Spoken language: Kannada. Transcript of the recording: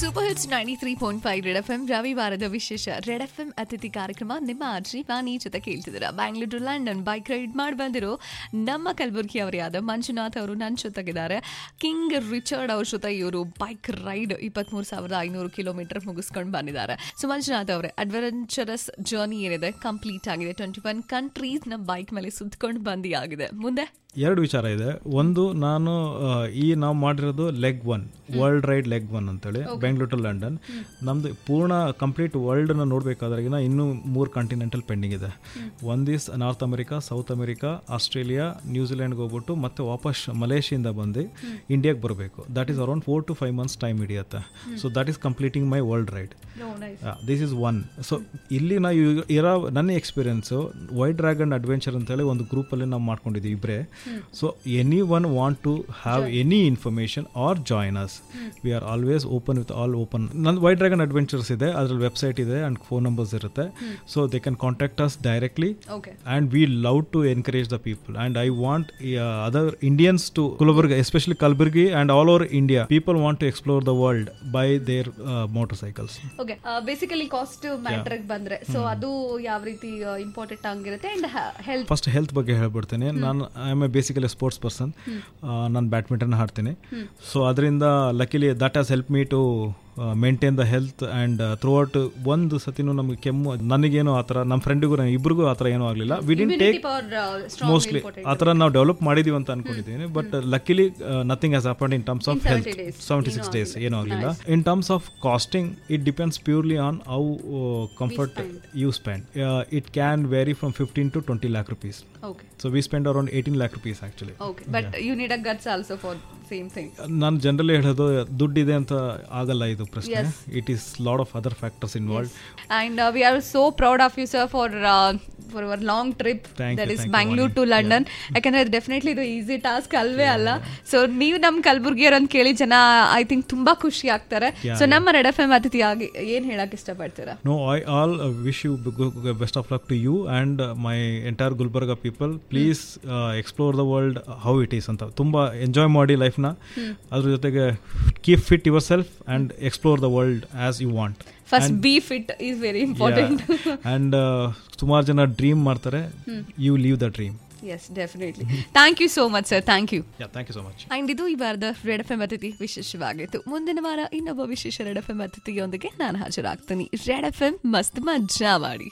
Super hits ninety three point five red F M ರವಿವಾರದ ವಿಶೇಷ ರೆಡ್ ಎಫ್ ಎಂ ಅತಿಥಿ ಕಾರ್ಯಕ್ರಮ ನಿಮ್ಮ ಅರ್ಜಿ ವಾಣಿ ಜೊತೆ ಕೇಳ್ತಿದ್ದೀರಾ ಬ್ಯಾಂಗ್ಳೂರು ಲಂಡನ್ ಬೈಕ್ ರೈಡ್ ಮಾಡಿ ಬಂದಿರೋ ನಮ್ಮ ಕಲಬುರ್ಗಿ ಅವರೇ ಆದ ಮಂಜುನಾಥ್ ಅವರು ನನ್ನ ಜೊತೆಗಿದ್ದಾರೆ ಕಿಂಗ್ ರಿಚರ್ಡ್ ಅವ್ರ ಜೊತೆ ಇವರು ಬೈಕ್ ರೈಡ್ ಇಪ್ಪತ್ಮೂರು ಸಾವಿರದ ಐನೂರು ಕಿಲೋಮೀಟರ್ ಮುಗಿಸ್ಕೊಂಡು ಬಂದಿದ್ದಾರೆ ಸೊ ಮಂಜುನಾಥ್ ಅವರೇ ಅಡ್ವೆಂಚರಸ್ ಜರ್ನಿ ಏನಿದೆ ಕಂಪ್ಲೀಟ್ ಆಗಿದೆ ಟ್ವೆಂಟಿ ಒನ್ ಕಂಟ್ರೀಸ್ನ ಬೈಕ್ ಮೇಲೆ ಸುತ್ಕೊಂಡು ಬಂದಿ ಆಗಿದೆ ಮುಂದೆ ಎರಡು ವಿಚಾರ ಇದೆ ಒಂದು ನಾನು ಆ, ಈ ನಾವು ಮಾಡಿರೋದು leg one world ride leg one ಅಂತೇಳಿ ಬೆಂಗಳೂರು ಟು ಲಂಡನ್ ನಮ್ದು ಪೂರ್ಣ ಕಂಪ್ಲೀಟ್ ವರ್ಲ್ಡ್ನ ನೋಡಬೇಕಾದ್ರೆಗಿನ ಇನ್ನೂ ಮೂರು ಕಾಂಟಿನೆಂಟಲ್ ಪೆಂಡಿಂಗ್ ಇದೆ ಒಂದು is north America south America Australia ನ್ಯೂಜಿಲೆಂಡ್ಗೆ ಹೋಗ್ಬಿಟ್ಟು ಮತ್ತೆ ವಾಪಸ್ ಮಲೇಷಿಯಿಂದ ಬಂದು ಇಂಡಿಯಾಗೆ ಬರಬೇಕು that is around four to five months time ಹಿಡಿಯುತ್ತೆ so that is completing my world ride this is one so ಇಲ್ಲಿ ನಾವು ಇವಾಗ ಇರೋ ನನ್ನ ಎಕ್ಸ್ಪೀರಿಯನ್ಸು ವೈಟ್ ಡ್ರ್ಯಾಗನ್ ಅಡ್ವೆಂಚರ್ ಅಂತೇಳಿ ಒಂದು ಗ್ರೂಪಲ್ಲಿ ನಾವು ಮಾಡ್ಕೊಂಡಿದ್ದೀವಿ ಇಬ್ಬರೇ so any one want to have any information or join us we are always open with all open ನನ್ನ ವೈಟ್ ಡ್ರ್ಯಾಗನ್ ಅಡ್ವೆಂಚರ್ಸ್ ಇದೆ ಅದ್ರಲ್ಲಿ ವೆಬ್ಸೈಟ್ ಇದೆ ಆ್ಯಂಡ್ ಫೋನ್ ನಂಬರ್ಸ್ ಇರುತ್ತೆ so they can contact us directly okay and we love to encourage the people and i want uh, other indians to kulburga especially kalburgi and all over india people want to explore the world by their uh, motorcycles okay basically cost matter ಬಂದ್ರೆ ಸೊ ಅದು ಯಾವ ರೀತಿ ಇಂಪಾರ್ಟೆಂಟ್ ಆಗಿರುತ್ತೆ ಅಂಡ್ ಹೆಲ್ತ್ ಫಸ್ಟ್ ಹೆಲ್ತ್ ಬಗ್ಗೆ ಹೇಳ್ಬಿಡ್ತೀನಿ ನಾನು I am a basically sports person ನಾನು ಬ್ಯಾಡ್ಮಿಂಟನ್ ಆಡ್ತೀನಿ ಸೊ ಅದರಿಂದ luckily that has help me to maintain the health and throughout ಒಂದು ಸತಿನೂ ನಮಗೆ ಕೆಮ್ಮು ನನಗೇನು ಆ ಥರ ನಮ್ಮ ಫ್ರೆಂಡಿಗೂ ಇಬ್ಬರಿಗೂ ಆ ಥರ ಏನೂ ಆಗಲಿಲ್ಲ ವಿ ಡಿನ್ ಟೇಕ್ ಮೋಸ್ಟ್ಲಿ ಆ ಥರ ನಾವು ಡೆವಲಪ್ ಮಾಡಿದೀವಿ ಅಂತ ಅನ್ಕೊಂಡಿದ್ದೀನಿ but luckily nothing has happen in terms of health seventy six days ಏನೂ ಆಗಲಿಲ್ಲ in terms of costing it depends purely on how comfort you spend it can vary from fifteen to twenty lakh rupees okay so we spend around eighteen lakh rupees actually okay but you need a guts also for same thing ನಾನು ಜನರಲಿ ಹೇಳೋದು ದುಡ್ಡಿದೆ ಅಂತ ಆಗಲ್ಲ ಇದು ಪ್ರಶ್ನೆ it is lot of other factors involve and we are so proud of you sir for for our long trip Thank that you, is thank you, Bangalore Vani. To London ಯಾಕಂದ್ರೆ ಡೆಫಿನೆಟ್ಲಿ ಇದು ಈಸಿ ಟಾಸ್ಕ್ ಅಲ್ವೇ ಅಲ್ಲ ಸೊ ನೀವು ನಮ್ಮ ಕಲಬುರ್ಗಿಯವ್ರು ಅಂತ ಕೇಳಿ ಜನ ಐ ಥಿಂಕ್ ತುಂಬಾ ಖುಷಿ ಆಗ್ತಾರೆ Yeah, ಸೊ ನಮ್ಮ ರೆಡ್ ಎಫ್ ಎಂ ಅತಿಥಿಯಾಗಿ ಏನ್ ಹೇಳಕ್ ಇಷ್ಟಪಡ್ತೀರಾ No, I all uh, wish you b- g- best of luck to you and uh, my entire Gulbarga people. Please uh, explore the world how it is ಅಂತ ತುಂಬ ಎಂಜಾಯ್ ಮಾಡಿ ಲೈಫ್ನ ಅದ್ರ ಜೊತೆಗೆ keep fit yourself and explore the world as you want first be fit is very important and ಸುಮಾರು ಜನ ಡ್ರೀಮ್ ಮಾಡ್ತಾರೆ you live the dream yes definitely thank you so much sir thank you yeah thank you so much and ಇದು ಈ ವಾರದ ರೆಡ್ ಎಫ್ ಎಂ ಅತಿಥಿ ವಿಶೇಷವಾಗಿತ್ತು ಮುಂದಿನ ವಾರ ಇನ್ನೊಬ್ಬ ವಿಶೇಷ ರೆಡ್ ಎಫ್ ಎಂ ಅತಿಥಿಯೊಂದಿಗೆ ನಾನು ಹಾಜರಾಗ್ತೀನಿ ರೆಡ್ ಎಫ್ ಎಂ ಮಸ್ತ್ ಮಜಾ ಮಾಡಿ